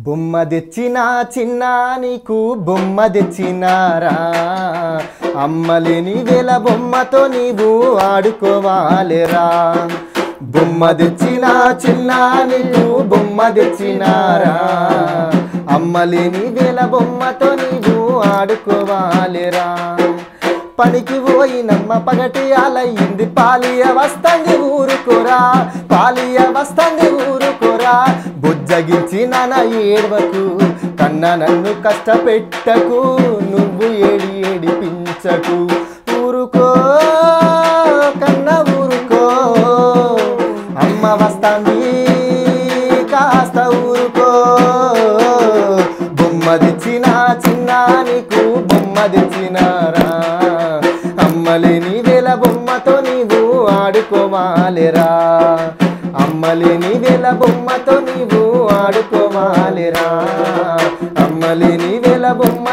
బొమ్మ తెచ్చినా చిన్న నీకు బొమ్మ తెచ్చినారా అమ్మలేని వేల బొమ్మతో నీవు ఆడుకోవాలిరా బొమ్మ తెచ్చినా చిన్న నీకు బొమ్మ తెచ్చినారా అమ్మలేని వేల బొమ్మతో నీవు ఆడుకోవాలిరా పనికి పోయినమ్మ పగటి అలయ్యింది పాలియ వస్తంది ఊరుకోరా పాలియ వస్తంది ఊరుకోరా బుజ్జగించి నాన్న ఏడవకు కన్న నన్ను కష్టపెట్టకు నువ్వు ఏడి ఏడిపించకు ఊరుకో కన్న ఊరుకో అమ్మ వస్తాంది కాస్త ఊరుకో బొమ్మ తెచ్చిన చిన్న నీకు బొమ్మ తెచ్చినారా అమ్మలేని వేల బొమ్మతో నీవు ఆడుకోవాలిరా అమ్మలేని వేల బొమ్మతో నీవు ఆడుకోవాలిరా అమ్మలేని వేల బొమ్మ